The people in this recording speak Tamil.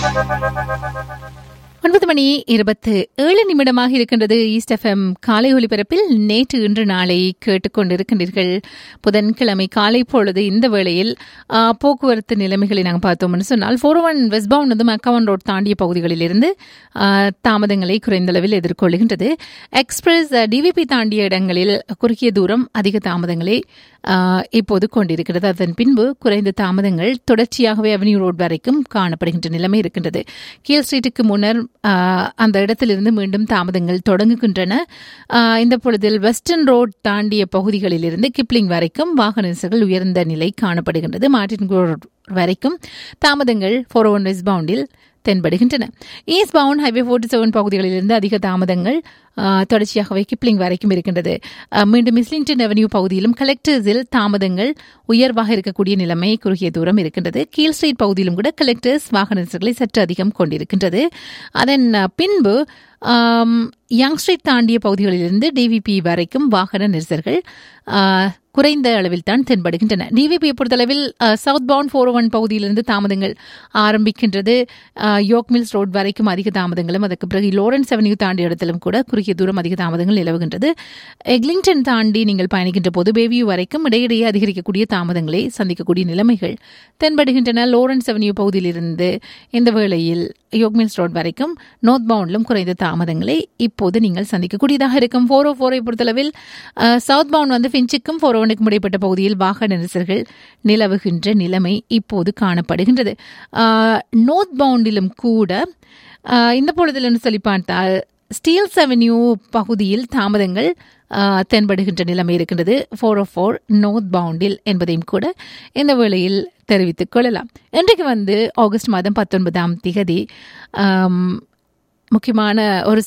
ஒன்பது மணி இருபத்து ஏழு நிமிடமாக இருக்கின்றது ஈஸ்ட் எஃப்எம் காலை ஒலிபரப்பில் நேற்று இன்று நாளை கேட்டுக்கொண்டிருக்கின்றீர்கள் புதன்கிழமை காலை பொழுது இந்த வேளையில் ஆ, போக்குவரத்து நிலைமைகளை நாங்கள் பார்த்தோம்னு சொன்னால் ஃபோர் ஒன் வெஸ்ட் பவுன் வந்து மக்கவன் ரோட் தாண்டிய பகுதிகளிலிருந்து ஆ, தாமதங்களை குறைந்த அளவில் எதிர்கொள்கின்றது எக்ஸ்பிரஸ் டிவிபி தாண்டிய இடங்களில் குறுகிய தூரம் அதிக தாமதங்களை ஆ, இப்போது கொண்டிருக்கிறது அதன் பின்பு குறைந்த தாமதங்கள் தொடர்ச்சியாகவே அவென்யூ ரோட் வரைக்கும் காணப்படுகின்ற நிலைமை இருக்கின்றது கீழ் ஸ்ட்ரீட்டுக்கு முன்னர் ஆ, அந்த இடத்திலிருந்து மீண்டும் தாமதங்கள் தொடங்குகின்றன ஆ, இந்த பொழுதில் வெஸ்டர்ன் ரோட் தாண்டிய பகுதிகளிலிருந்து கிப்ளிங் வரைக்கும் வாகன நெரிசல்கள் உயர்ந்த நிலை காணப்படுகின்றது மார்டின் ரோட் வரைக்கும் தாமதங்கள் ஃபோர் ஒன் வெஸ்ட் பவுண்டில் தென்படுகின்றன eastbound highway forty seven பகுதிகளிலிருந்து அதிக தாமதங்கள் ஆ, தொடர்ச்சியாகவே கிப்ளிங் வரைக்கும் இருக்கின்றது ஆ, மீண்டும் இஸ்லிங்டன் அவென்யூ பகுதியிலும் கலெக்டர்ஸில் தாமதங்கள் உயர்வாக இருக்கக்கூடிய நிலைமை குறுகிய தூரம் இருக்கின்றது கீழ் ஸ்ட்ரீட் பகுதியிலும் கூட கலெக்டர்ஸ் வாகன நெரிசல்களை சற்று அதிகம் கொண்டிருக்கின்றது அதன் ஆ, பின்பு ஆம், யங் ஸ்ட்ரீட் தாண்டிய பகுதிகளிலிருந்து டிவிபி வரைக்கும் வாகன நெரிசல்கள் ஆ, குறைந்த அளவில் தான் தென்படுகின்றன டிவிபியை பொறுத்தளவில் சவுத் பவுண்ட் ஃபோர் ஒன் பகுதியிலிருந்து தாமதங்கள் ஆரம்பிக்கின்றது அஹ், யோக் மில்ஸ் ரோட் வரைக்கும் அதிக தாமதங்களும் அதுக்கு பிறகு லோரன்ஸ் அவென்யூ தாண்டிய இடத்திலும் கூட குறுகிய தூரம் அதிக தாமதங்கள் நிலவுகின்றது எக்லிங்டன் தாண்டி நீங்கள் பயணிக்கின்ற போது பேவியூ வரைக்கும் இடையிடையே அதிகரிக்கக்கூடிய தாமதங்களை சந்திக்கக்கூடிய நிலைமைகள் தென்படுகின்றன லோரன்ஸ் அவென்யூ பகுதியிலிருந்து இந்த வேளையில் யோக் மில்ஸ் ரோட் வரைக்கும் நார்த் பவுண்டிலும் குறைந்த தாமதங்களை இப்போது நீங்கள் சந்திக்கக்கூடியதாக இருக்கும் ஃபோர் ஓ ஃபோரை பொறுத்தளவில் அஹ், சவுத் பவுண்ட் வந்து ஃபின்ச்சுக்கும் ஃபோர் ஒனுக்கும் இடைப்பட்ட பகுதியில் வாகன நெரிசல்கள் நிலவுகின்ற நிலைமை இப்போது காணப்படுகின்றது அஹ், நார்த் பவுண்டிலும் கூட அஹ், இந்த பொழுதில் சொல்லி பார்த்தால் ஸ்டீல்ஸ் அவென்யூ பகுதியில் தாமதங்கள் அஹ், தென்படுகின்ற நிலைமை இருக்கின்றது ஃபோர் ஓ ஃபோர் நார்த் பவுண்டில் என்பதையும் கூட இந்த வேளையில் தெரிவித்துக் கொள்ளலாம் இன்றைக்கு வந்து ஆகஸ்ட் மாதம் பத்தொன்பதாம் திகதி ஆம், முக்கியமான ஒரு